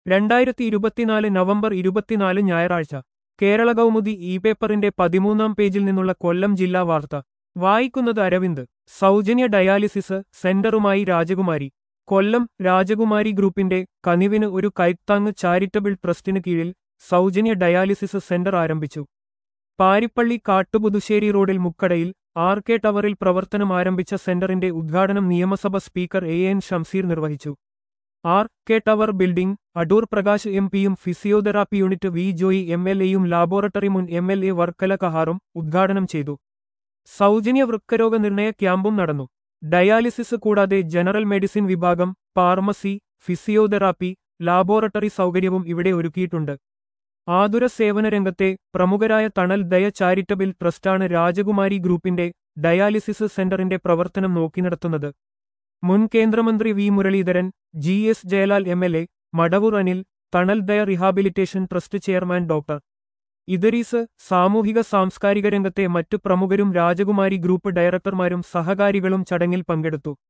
രണ്ടായിരത്തി ഇരുപത്തിനാല് നവംബർ ഇരുപത്തിനാല് ഞായറാഴ്ച കേരള കൗമുദി ഇ പേപ്പറിന്റെ പതിമൂന്നാം പേജിൽ നിന്നുള്ള കൊല്ലം ജില്ലാ വാർത്ത വായിക്കുന്നത് അരവിന്ദ് സൗജന്യ ഡയാലിസിസ് സെന്ററുമായി രാജകുമാരി കൊല്ലം രാജകുമാരി ഗ്രൂപ്പിന്റെ കനിവിന് ഒരു കൈത്താങ് ചാരിറ്റബിൾ ട്രസ്റ്റിന് കീഴിൽ സൗജന്യ ഡയാലിസിസ് സെന്റർ ആരംഭിച്ചു പാരിപ്പള്ളി കാട്ടുപുതുശ്ശേരി റോഡിൽ മുക്കടയിൽ ആർ കെ ടവറിൽ പ്രവർത്തനം ആരംഭിച്ച സെന്ററിന്റെ ഉദ്ഘാടനം നിയമസഭ സ്പീക്കർ എ എൻ ഷംസീർ നിർവഹിച്ചു R K tower building Adoor Prakash M പിയും physiotherapy unit V Joy M L എയും ലാബോറട്ടറി മുൻ എം എൽ എ വർക്കല കഹാറും ഉദ്ഘാടനം ചെയ്തു സൗജന്യ വൃക്കരോഗ നിർണയ ക്യാമ്പും നടന്നു ഡയാലിസിസ് കൂടാതെ ജനറൽ മെഡിസിൻ വിഭാഗം ഫാർമസി ഫിസിയോതെറാപ്പി ലാബോറട്ടറി സൗകര്യവും ഇവിടെ ഒരുക്കിയിട്ടുണ്ട് ആതുര സേവന രംഗത്തെ പ്രമുഖരായ തണൽ ദയ ചാരിറ്റബിൾ ട്രസ്റ്റാണ് രാജകുമാരി ഗ്രൂപ്പിന്റെ ഡയാലിസിസ് സെന്ററിന്റെ പ്രവർത്തനം നോക്കി നടത്തുന്നത് മുൻ കേന്ദ്രമന്ത്രി V Muraleedharan G S Jayalal M L A Madavoor Anil Thanal Daya rehabilitation trust chairman doctor Idrees സാമൂഹിക സാംസ്കാരിക രംഗത്തെ മറ്റു പ്രമുഖരും രാജകുമാരി ഗ്രൂപ്പ് ഡയറക്ടർമാരും സഹകാരികളും ചടങ്ങിൽ പങ്കെടുത്തു